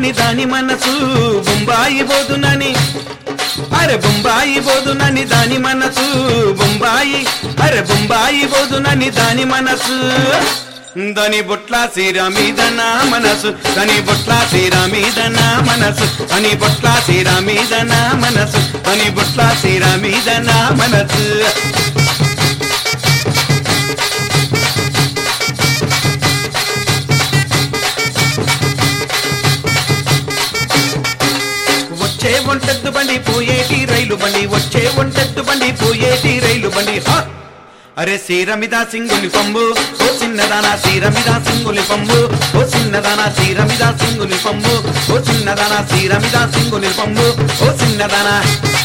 పోదునని దాని మనసు బొంబాయి పోదునని అరే బొంబాయి పోదునని దాని మనసు బొంబాయి అరే బొంబాయి పోదునని దాని మనసు దాని బొట్ల సీర మీద నా మనసు దాని బొట్ల సీర మీద నా మనసు దాని బొట్ల సీర మీద నా మనసు దాని బొట్ల సీర మీద నా మనసు వచ్చే ఒంటెద్దు బండి పోయేటి రైలు బండి వచ్చే ఒంటెద్దు బండి పోయేటి రైలు బండి హా! అరే సీరమిద సింగుని పంబు ఓ చిన్నదానా సీరమిద సింగుని పంబు ఓ చిన్నదానా సీరమిద సింగుని పంబు ఓ చిన్నదానా సీరమిద సింగుని పంబు ఓ చిన్నదానా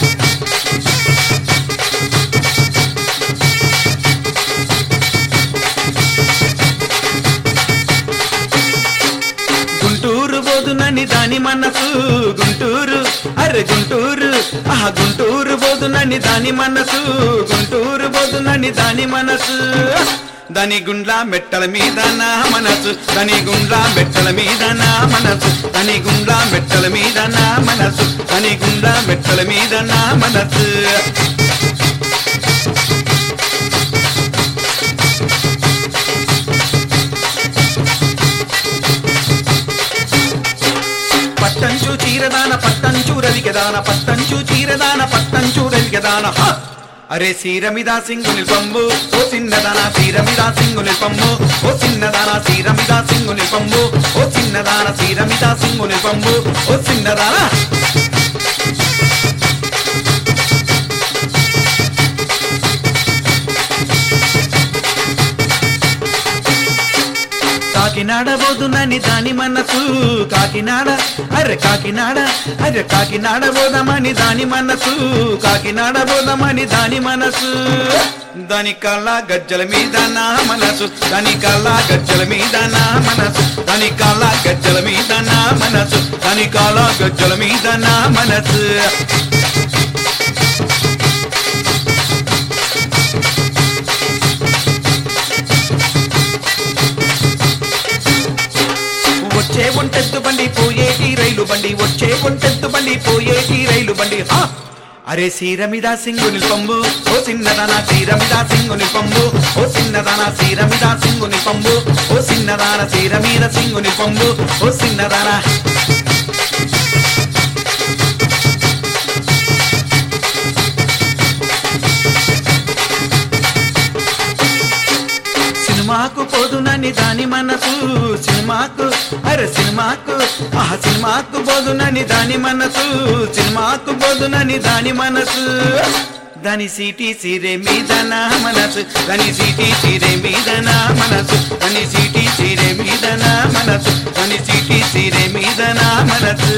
గుంటూరు బోదునని దాని మనసు గుంటూరు అరే గుంటూరు ఆహా గుంటూరు బోదునని దాని మనసు గుంటూరు బోదునని దాని మనసు దాని గుండ్ల మెట్టల మీద నా మనసు దాని గుండ్ల మెట్టల మీద నా మనసు దాని గుండ్ల మెట్టల మీద నా మనసు దాని గుండ్ల మెట్టల మీద నా మనసు పట్టంచు చీరదాన పట్టంచు రవికెదాన పట్టంచు చీరదాన పట్టంచు రవికెదాన హ! అరే సీరమిదా సింగుని పంబు ఓ చిన్నదాన సీరమిదా సింగుని పంబు ఓ చిన్నదాన సీరమిదా సింగుని పంబు ఓ చిన్నదాన సీరమిదా సింగుని పంబు ఓ చిన్నదాన కాకినాడ బోదునని దాని మనసు కాకినాడ అరే కాకినాడ అరే కాకినాడ బోదమని దాని మనసు కాకినాడ బోదమని దాని మనసు దాని కళ్ళ గజ్జల మీద నా మనసు దాని కళ్ళ గజ్జల మీద నా మనసు దాని కళ్ళ గజ్జల మీద నా మనసు దాని కళ్ళ గజ్జల మీద నా మనసు వచ్చే ఒంటెత్తు బండి పోయేటి రైలు బండి వచ్చే ఒంటెత్తు బండి పోయేటి రైలు బండి హా! అరే సీరమిదా సింగుని పంబు ఓ చిన్నదానా సీరమిదా సింగుని పంబు ఓ చిన్నదానా సీరమిదా సింగుని పంబు ఓ చిన్నదాన సీరమీద సింగుని పంబు ఓ చిన్నదానా సినిమాకు పోదునని దాని మనసు సినిమాకు అరే సినిమాకు ఆహా సినిమాకు పోదునని దాని మనసు సినిమాకు పోదునని దాని మనసు దాని సీటీ సీరే మీద నా మనసు దాని సీటీ సీరే మీద నా మనసు దాని సీటీ సీరే మీద నా మనసు దాని సీటీ సీరే మీద నా మనసు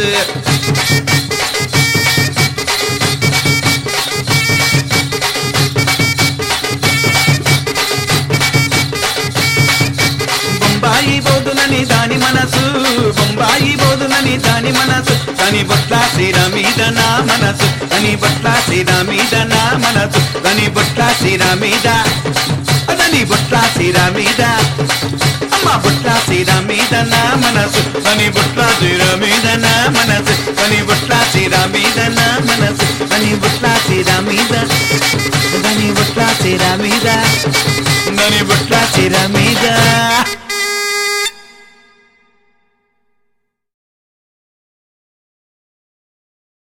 బొంబాయి బోదునని దాని మనసు బొంబాయి బోదునని దాని మనసు దాని బొట్ల సీర మీద నా మనసు దాని బొట్ల సీర మీద నా మనసు దాని బొట్ల సీర మీద దాని బొట్ల సీర మీద అమ్మ బొట్ల సీర మీద నా మనసు దాని బొట్ల సీర మీద నా మనసు దాని బొట్ల సీర మీద నా మనసు దాని బొట్ల సీర మీద దాని బొట్ల సీర మీద దాని బొట్ల సీర